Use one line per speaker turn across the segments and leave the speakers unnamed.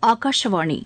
ஆகாஷவாணி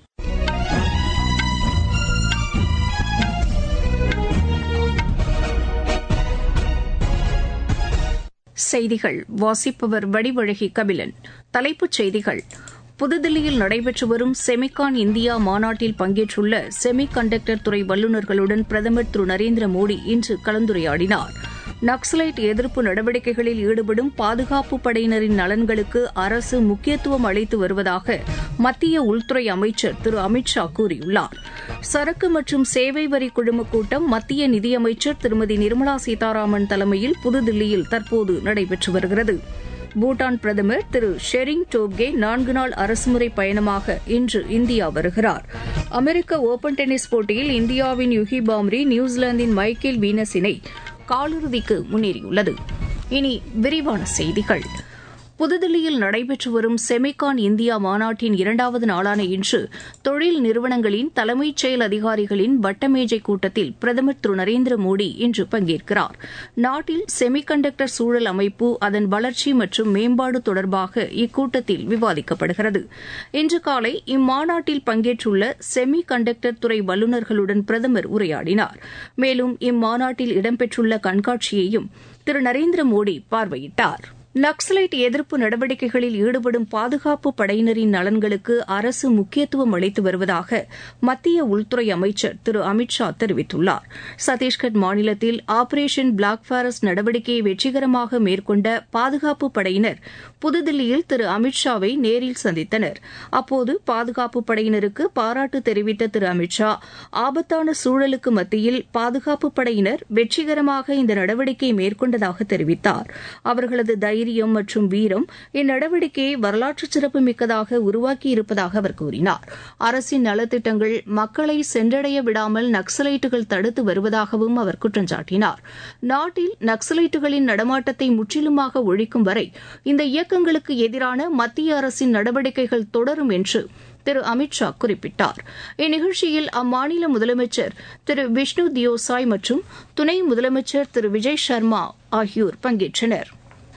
செய்திகள் வாசிப்பவர் வடிவழகி கபிலன் தலைப்புச் செய்திகள் புதுதில்லியில் நடைபெற்று வரும் செமிகான் இந்தியா மாநாட்டில் பங்கேற்றுள்ள செமி கண்டக்டர் துறை வல்லுநர்களுடன் பிரதமர் திரு நரேந்திர மோடி இன்று கலந்துரையாடினார் நக்சலைட் எதிர்ப்பு நடவடிக்கைகளில் ஈடுபடும் பாதுகாப்பு படையினரின் நலன்களுக்கு அரசு முக்கியத்துவம் அளித்து வருவதாக மத்திய உள்துறை அமைச்சர் திரு அமித் ஷா கூறியுள்ளார் சரக்கு மற்றும் சேவை வரி குழும கூட்டம் மத்திய நிதியமைச்சர் திருமதி நிர்மலா சீதாராமன் தலைமையில் புதுதில்லியில் தற்போது நடைபெற்று வருகிறது பூட்டான் பிரதமர் திரு ஷெரிங் டோப்கே நான்கு நாள் அரசுமுறை பயணமாக இன்று இந்தியா வருகிறார் அமெரிக்க ஒபன் டென்னிஸ் போட்டியில் இந்தியாவின் யுகி பாம்ரி நியூசிலாந்தின் மைக்கேல் வீனஸ் இணை காலிறுதிக்கு முன்னேறியுள்ளது இனி விரிவான செய்திகள் புதுதில்லியில் நடைபெற்று வரும் செமிகான் இந்தியா மாநாட்டின் இரண்டாவது நாளான இன்று தொழில் நிறுவனங்களின் தலைமைச் செயல் அதிகாரிகளின் வட்டமேஜை கூட்டத்தில் பிரதமர் திரு நரேந்திர மோடி இன்று பங்கேற்கிறார் நாட்டில் செமிகண்டக்டர் சூழல் அமைப்பு அதன் வளர்ச்சி மற்றும் மேம்பாடு தொடர்பாக இக்கூட்டத்தில் விவாதிக்கப்படுகிறது இன்று காலை இம்மாநாட்டில் பங்கேற்றுள்ள செமி கண்டக்டர் துறை வல்லுநர்களுடன் பிரதமர் உரையாடினார் மேலும் இம்மாநாட்டில் இடம்பெற்றுள்ள கண்காட்சியையும் திரு நரேந்திர மோடி பார்வையிட்டார் நக்சலைட் எதிர்ப்பு நடவடிக்கைகளில் ஈடுபடும் பாதுகாப்பு படையினரின் நலன்களுக்கு அரசு முக்கியத்துவம் அளித்து வருவதாக மத்திய உள்துறை அமைச்சர் திரு அமித் ஷா தெரிவித்துள்ளார் சத்தீஸ்கர் மாநிலத்தில் ஆபரேஷன் பிளாக் ஃபாரஸ்ட் நடவடிக்கையை வெற்றிகரமாக மேற்கொண்ட பாதுகாப்பு படையினர் புதுதில்லியில் திரு அமித் ஷாவை நேரில் சந்தித்தனர் அப்போது பாதுகாப்பு படையினருக்கு பாராட்டு தெரிவித்த திரு அமித் ஷா ஆபத்தான சூழலுக்கு மத்தியில் பாதுகாப்பு படையினர் வெற்றிகரமாக இந்த நடவடிக்கையை மேற்கொண்டதாக தெரிவித்தார் அவர்களது தைரியம் மற்றும் வீரம் இந்நடவடிக்கையை வரலாற்று சிறப்புமிக்கதாக உருவாக்கியிருப்பதாக அவர் கூறினார் அரசின் நலத்திட்டங்கள் மக்களை சென்றடைய விடாமல் நக்சலைட்டுகள் தடுத்து வருவதாகவும் அவர் குற்றம் சாட்டினார் நாட்டில் நக்சலைட்டுகளின் நடமாட்டத்தை முற்றிலுமாக ஒழிக்கும் வரை இந்த இயக்கங்களுக்கு எதிரான மத்திய அரசின் நடவடிக்கைகள் தொடரும் என்று திரு அமித் ஷா குறிப்பிட்டார் இந்நிகழ்ச்சியில் அம்மாநில முதலமைச்சர் திரு விஷ்ணு தியோசாய் மற்றும் துணை முதலமைச்சர் திரு விஜய் சர்மா ஆகியோர் பங்கேற்றனர்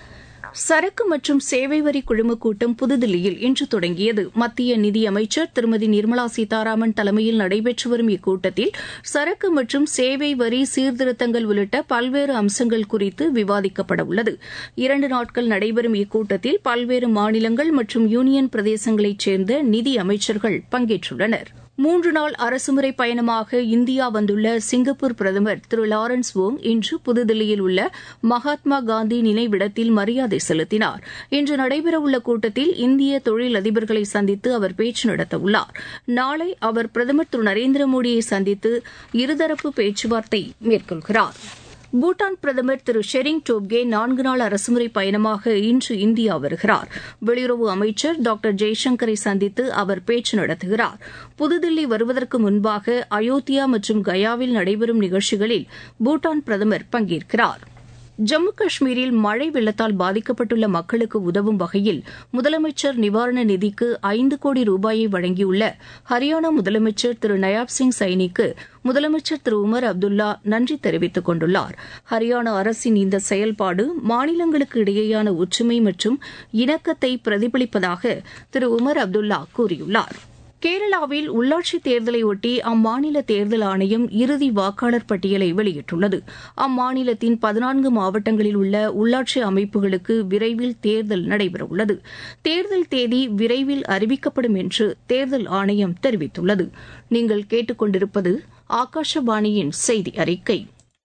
சரக்கு மற்றும் சேவை வரி குழும கூட்டம் புதுதில்லியில் இன்று தொடங்கியது மத்திய நிதியமைச்சர் திருமதி நிர்மலா சீதாராமன் தலைமையில் நடைபெற்று வரும் இக்கூட்டத்தில் சரக்கு மற்றும் சேவை வரி சீர்திருத்தங்கள் உள்ளிட்ட பல்வேறு அம்சங்கள் குறித்து விவாதிக்கப்பட உள்ளது இரண்டு நாட்கள் நடைபெறும் இக்கூட்டத்தில் பல்வேறு மாநிலங்கள் மற்றும் யூனியன் பிரதேசங்களைச் சேர்ந்த நிதி அமைச்சர்கள் பங்கேற்றுள்ளனா் மூன்று நாள் அரசுமுறை பயணமாக இந்தியா வந்துள்ள சிங்கப்பூர் பிரதமர் திரு லாரன்ஸ் வோங் இன்று புதுதில்லியில் உள்ள மகாத்மா காந்தி நினைவிடத்தில் மரியாதை செலுத்தினார் இன்று நடைபெறவுள்ள கூட்டத்தில் இந்திய தொழில் அதிபர்களை சந்தித்து அவர் பேச்சு நடத்தவுள்ளார் நாளை அவர் பிரதமர் திரு நரேந்திர மோடியை சந்தித்து இருதரப்பு பேச்சுவார்த்தை மேற்கொள்கிறார் பூட்டான் பிரதமர் திரு ஷெரிங் டோப்கே நான்கு நாள் அரசுமுறை பயணமாக இன்று இந்தியா வருகிறார் வெளியுறவு அமைச்சர் டாக்டர் ஜெய்சங்கரை சந்தித்து அவர் பேச்சு நடத்துகிறார் புதுதில்லி வருவதற்கு முன்பாக அயோத்தியா மற்றும் கயாவில் நடைபெறும் நிகழ்ச்சிகளில் பூட்டான் பிரதமர் பங்கேற்கிறார் ஜம்மு காஷ்மீரில் மழை வெள்ளத்தால் பாதிக்கப்பட்டுள்ள மக்களுக்கு உதவும் வகையில் முதலமைச்சர் நிவாரண நிதிக்கு ஐந்து கோடி ரூபாயை வழங்கியுள்ள ஹரியானா முதலமைச்சர் திரு நயாப் சிங் சைனிக்கு முதலமைச்சர் திரு உமர் அப்துல்லா நன்றி தெரிவித்துக் கொண்டுள்ளார் ஹரியானா அரசின் இந்த செயல்பாடு மாநிலங்களுக்கு இடையேயான ஒற்றுமை மற்றும் இணக்கத்தை பிரதிபலிப்பதாக திரு உமர் அப்துல்லா கூறியுள்ளார் கேரளாவில் உள்ளாட்சித் தேர்தலையொட்டி அம்மாநில தேர்தல் ஆணையம் இறுதி வாக்காளர் பட்டியலை வெளியிட்டுள்ளது அம்மாநிலத்தின் பதினான்கு மாவட்டங்களில் உள்ள உள்ளாட்சி அமைப்புகளுக்கு விரைவில் தேர்தல் நடைபெறவுள்ளது தேர்தல் தேதி விரைவில் அறிவிக்கப்படும் என்று தேர்தல் ஆணையம் தெரிவித்துள்ளது நீங்கள் கேட்டுக்கொண்டிருப்பது ஆகாஷவாணியின் செய்தி அறிக்கை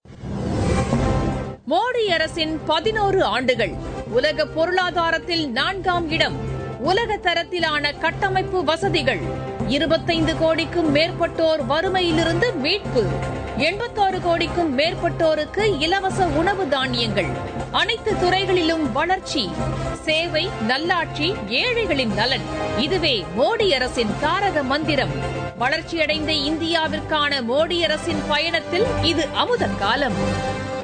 மோடி அரசின் பதினோரு ஆண்டுகள் உலக பொருளாதாரத்தில் நான்காம் இடம் உலக தரத்திலான கட்டமைப்பு வசதிகள் இருபத்தைந்து கோடிக்கும் மேற்பட்டோர் வறுமையிலிருந்து மீட்பு எண்பத்தாறு கோடிக்கும் மேற்பட்டோருக்கு இலவச உணவு தானியங்கள் அனைத்து துறைகளிலும் வளர்ச்சி சேவை நல்லாட்சி ஏழைகளின் நலன் இதுவே மோடி அரசின் தாரக மந்திரம் வளர்ச்சியடைந்த இந்தியாவிற்கான மோடி அரசின் பயணத்தில் இது அமுத காலம்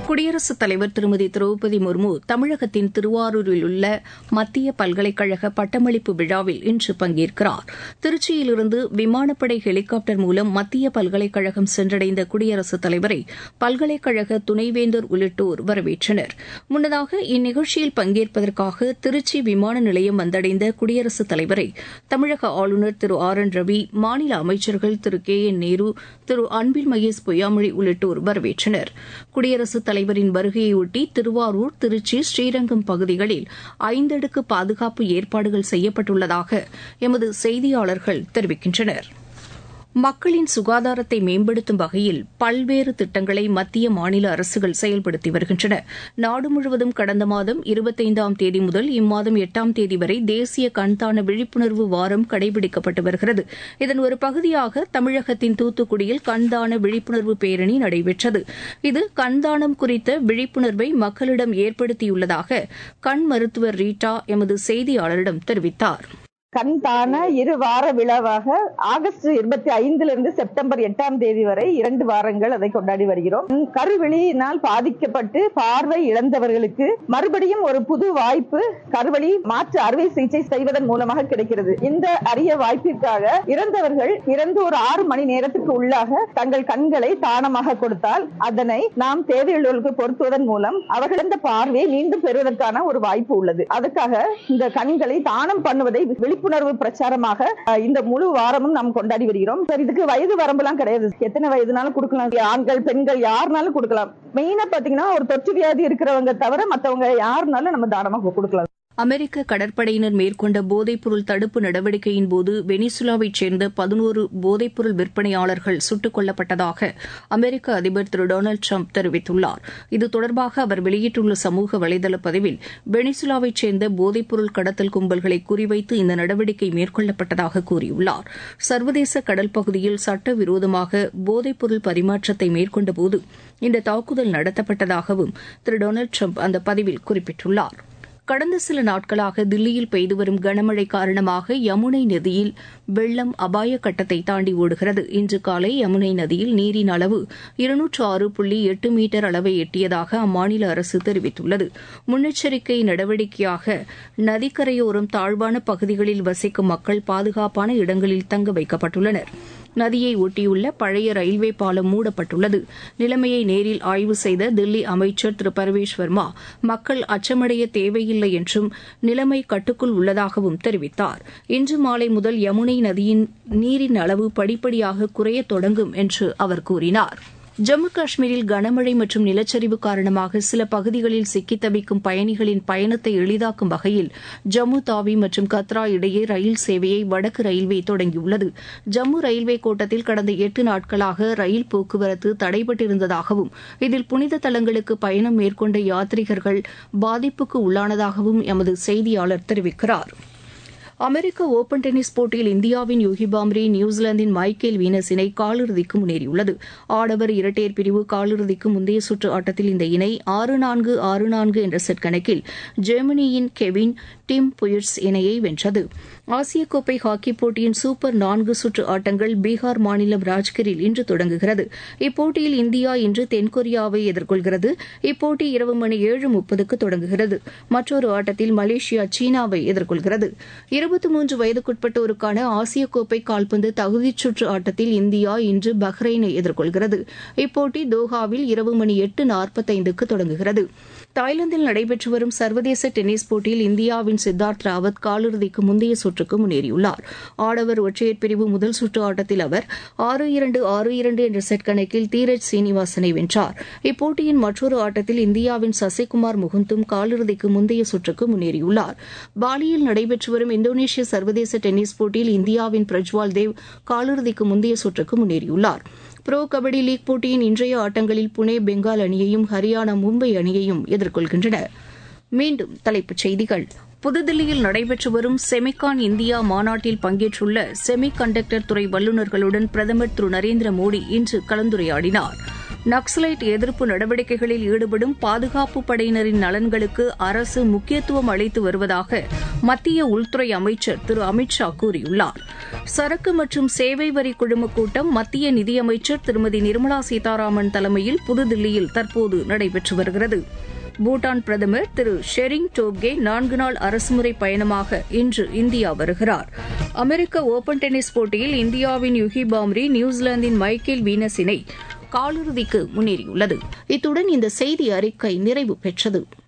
குடியரசுத் தலைவர் திருமதி திரௌபதி முர்மு தமிழகத்தின் திருவாரூரில் உள்ள மத்திய பல்கலைக்கழக பட்டமளிப்பு விழாவில் இன்று பங்கேற்கிறார் திருச்சியிலிருந்து விமானப்படை ஹெலிகாப்டர் மூலம் மத்திய பல்கலைக்கழகம் சென்றடைந்த குடியரசுத் தலைவரை பல்கலைக்கழக துணைவேந்தர் உள்ளிட்டோர் வரவேற்றனர் முன்னதாக இந்நிகழ்ச்சியில் பங்கேற்பதற்காக திருச்சி விமான நிலையம் வந்தடைந்த குடியரசுத் தலைவரை தமிழக ஆளுநர் திரு ஆர் என் ரவி மாநில அமைச்சர்கள் திரு கே என் நேரு திரு அன்பில் மகேஷ் பொய்யாமொழி உள்ளிட்டோர் வரவேற்றனர் குடியரசுத் தலைவரின் வருகையொட்டி திருவாரூர் திருச்சி ஸ்ரீரங்கம் பகுதிகளில் ஐந்தடுக்கு பாதுகாப்பு ஏற்பாடுகள் செய்யப்பட்டுள்ளதாக எமது செய்தியாளர்கள் தெரிவிக்கின்றனர் மக்களின் சுகாதாரத்தை மேம்படுத்தும் வகையில் பல்வேறு திட்டங்களை மத்திய மாநில அரசுகள் செயல்படுத்தி வருகின்றன நாடு முழுவதும் கடந்த மாதம் இருபத்தைந்தாம் தேதி முதல் இம்மாதம் எட்டாம் தேதி வரை தேசிய கண்தான விழிப்புணர்வு வாரம் கடைபிடிக்கப்பட்டு வருகிறது இதன் ஒரு பகுதியாக தமிழகத்தின் தூத்துக்குடியில் கண்தான விழிப்புணர்வு பேரணி நடைபெற்றது இது கண்தானம் குறித்த விழிப்புணர்வை மக்களிடம் ஏற்படுத்தியுள்ளதாக கண் மருத்துவர் ரீட்டா எமது செய்தியாளரிடம் தெரிவித்தார்
கண் தான இரு வார விழாவாக ஆகஸ்ட் இருபத்தி ஐந்துல இருந்து செப்டம்பர் எட்டாம் தேதி வரை இரண்டு வாரங்கள் அதை கொண்டாடி வருகிறோம் கருவெளியினால் பாதிக்கப்பட்டு பார்வை இழந்தவர்களுக்கு மறுபடியும் ஒரு புது வாய்ப்பு கருவழி மாற்று அறுவை சிகிச்சை செய்வதன் மூலமாக கிடைக்கிறது இந்த அரிய வாய்ப்பிற்காக இறந்தவர்கள் இறந்து ஒரு ஆறு மணி நேரத்துக்கு உள்ளாக தங்கள் கண்களை தானமாக கொடுத்தால் அதனை நாம் தேவையுள்ளவர்களுக்கு பொருத்துவதன் மூலம் அவர்கள் இந்த பார்வையை மீண்டும் பெறுவதற்கான ஒரு வாய்ப்பு உள்ளது அதுக்காக இந்த கண்களை தானம் பண்ணுவதை விழிப்பு விழிப்புணர்வு பிரச்சாரமாக இந்த முழு வாரமும் நாம் கொண்டாடி வருகிறோம் சார் இதுக்கு வயது வரம்பெல்லாம் கிடையாது எத்தனை வயதுனாலும் கொடுக்கலாம் ஆண்கள் பெண்கள் யாருனாலும் கொடுக்கலாம் மெயினா பாத்தீங்கன்னா ஒரு தொற்று வியாதி இருக்கிறவங்க தவிர மத்தவங்க யாருனாலும் நம்ம தானமாக கொடுக்கலாம்
அமெரிக்க கடற்படையினர் மேற்கொண்ட போதைப்பொருள் தடுப்பு நடவடிக்கையின் போது வெனிசுலாவைச் சேர்ந்த பதினோரு போதைப்பொருள் விற்பனையாளர்கள் சுட்டுக் கொல்லப்பட்டதாக அமெரிக்க அதிபர் திரு டொனால்டு ட்ரம்ப் தெரிவித்துள்ளார் இது தொடர்பாக அவர் வெளியிட்டுள்ள சமூக வலைதள பதிவில் வெனிசுலாவைச் சேர்ந்த போதைப்பொருள் கடத்தல் கும்பல்களை குறிவைத்து இந்த நடவடிக்கை மேற்கொள்ளப்பட்டதாக கூறியுள்ளார் சர்வதேச கடல் பகுதியில் சட்டவிரோதமாக போதைப்பொருள் பரிமாற்றத்தை மேற்கொண்டபோது இந்த தாக்குதல் நடத்தப்பட்டதாகவும் திரு டொனால்டு ட்ரம்ப் அந்த பதிவில் குறிப்பிட்டுள்ளாா் கடந்த சில நாட்களாக தில்லியில் பெய்து வரும் கனமழை காரணமாக யமுனை நதியில் வெள்ளம் அபாய கட்டத்தை தாண்டி ஓடுகிறது இன்று காலை யமுனை நதியில் நீரின் அளவு இருநூற்று ஆறு புள்ளி எட்டு மீட்டர் அளவை எட்டியதாக அம்மாநில அரசு தெரிவித்துள்ளது முன்னெச்சரிக்கை நடவடிக்கையாக நதிக்கரையோரம் தாழ்வான பகுதிகளில் வசிக்கும் மக்கள் பாதுகாப்பான இடங்களில் தங்க வைக்கப்பட்டுள்ளனா் நதியை ஒட்டியுள்ள பழைய ரயில்வே பாலம் மூடப்பட்டுள்ளது நிலைமையை நேரில் ஆய்வு செய்த தில்லி அமைச்சர் திரு பரவேஷ் வர்மா மக்கள் அச்சமடைய தேவையில்லை என்றும் நிலைமை கட்டுக்குள் உள்ளதாகவும் தெரிவித்தார் இன்று மாலை முதல் யமுனை நதியின் நீரின் அளவு படிப்படியாக குறையத் தொடங்கும் என்று அவர் கூறினார் ஜம்மு காஷ்மீரில் கனமழை மற்றும் நிலச்சரிவு காரணமாக சில பகுதிகளில் சிக்கித் தவிக்கும் பயணிகளின் பயணத்தை எளிதாக்கும் வகையில் ஜம்மு தாவி மற்றும் கத்ரா இடையே ரயில் சேவையை வடக்கு ரயில்வே தொடங்கியுள்ளது ஜம்மு ரயில்வே கோட்டத்தில் கடந்த எட்டு நாட்களாக ரயில் போக்குவரத்து தடைபட்டிருந்ததாகவும் இதில் புனித தலங்களுக்கு பயணம் மேற்கொண்ட யாத்ரீகர்கள் பாதிப்புக்கு உள்ளானதாகவும் எமது செய்தியாளர் தெரிவிக்கிறாா் அமெரிக்க ஒபன் டென்னிஸ் போட்டியில் இந்தியாவின் யூகி பாம்ரி நியூசிலாந்தின் மைக்கேல் வீனஸ் இணை காலிறுதிக்கு முன்னேறியுள்ளது ஆடவர் இரட்டையர் பிரிவு காலிறுதிக்கு முந்தைய சுற்று ஆட்டத்தில் இந்த இணை ஆறு நான்கு ஆறு நான்கு என்ற செட் கணக்கில் ஜெர்மனியின் கெவின் டிம் புயர்ஸ் இணையை வென்றது ஆசிய கோப்பை ஹாக்கி போட்டியின் சூப்பர் நான்கு சுற்று ஆட்டங்கள் பீகார் மாநிலம் ராஜ்கிரில் இன்று தொடங்குகிறது இப்போட்டியில் இந்தியா இன்று தென்கொரியாவை எதிர்கொள்கிறது இப்போட்டி இரவு மணி ஏழு முப்பதுக்கு தொடங்குகிறது மற்றொரு ஆட்டத்தில் மலேசியா சீனாவை எதிர்கொள்கிறது இருபத்தி மூன்று வயதுக்குட்பட்டோருக்கான ஆசிய கோப்பை கால்பந்து தகுதிச் சுற்று ஆட்டத்தில் இந்தியா இன்று பஹ்ரைனை எதிர்கொள்கிறது இப்போட்டி தோஹாவில் இரவு மணி எட்டு நாற்பத்தைந்துக்கு தொடங்குகிறது தாய்லாந்தில் நடைபெற்று வரும் சர்வதேச டென்னிஸ் போட்டியில் இந்தியாவின் சித்தார்த் ராவத் காலிறுதிக்கு முந்தைய சுற்றுக்கு முன்னேறியுள்ளார் ஆடவர் ஒற்றையர் பிரிவு முதல் சுற்று ஆட்டத்தில் அவர் ஆறு இரண்டு ஆறு இரண்டு என்ற செட் கணக்கில் தீரஜ் சீனிவாசனை வென்றார் இப்போட்டியின் மற்றொரு ஆட்டத்தில் இந்தியாவின் சசிகுமார் முகுந்தும் காலிறுதிக்கு முந்தைய சுற்றுக்கு முன்னேறியுள்ளார் பாலியில் நடைபெற்று வரும் இந்தோனேஷிய சர்வதேச டென்னிஸ் போட்டியில் இந்தியாவின் பிரஜ்வால் தேவ் காலிறுதிக்கு முந்தைய சுற்றுக்கு முன்னேறியுள்ளார் புரோ கபடி லீக் போட்டியின் இன்றைய ஆட்டங்களில் புனே பெங்கால் அணியையும் ஹரியானா மும்பை அணியையும் எதிர்கொள்கின்றன மீண்டும் தலைப்புச் செய்திகள் புதுதில்லியில் நடைபெற்று வரும் செமிகான் இந்தியா மாநாட்டில் பங்கேற்றுள்ள செமி கண்டக்டர் துறை வல்லுநர்களுடன் பிரதமர் திரு நரேந்திர மோடி இன்று கலந்துரையாடினார் நக்சலைட் எதிர்ப்பு நடவடிக்கைகளில் ஈடுபடும் பாதுகாப்பு படையினரின் நலன்களுக்கு அரசு முக்கியத்துவம் அளித்து வருவதாக மத்திய உள்துறை அமைச்சர் திரு அமித் ஷா கூறியுள்ளார் சரக்கு மற்றும் சேவை வரி குழும கூட்டம் மத்திய நிதியமைச்சர் திருமதி நிர்மலா சீதாராமன் தலைமையில் புதுதில்லியில் தற்போது நடைபெற்று வருகிறது பூட்டான் பிரதமர் திரு ஷெரிங் டோப்கே நான்கு நாள் அரசுமுறை பயணமாக இன்று இந்தியா வருகிறார் அமெரிக்க ஓபன் டென்னிஸ் போட்டியில் இந்தியாவின் யுகி பாம்ரி நியூசிலாந்தின் மைக்கேல் வீனஸ் இணை காலிறுதிக்கு முன்னேறியுள்ளது இத்துடன் இந்த செய்தி அறிக்கை நிறைவு பெற்றது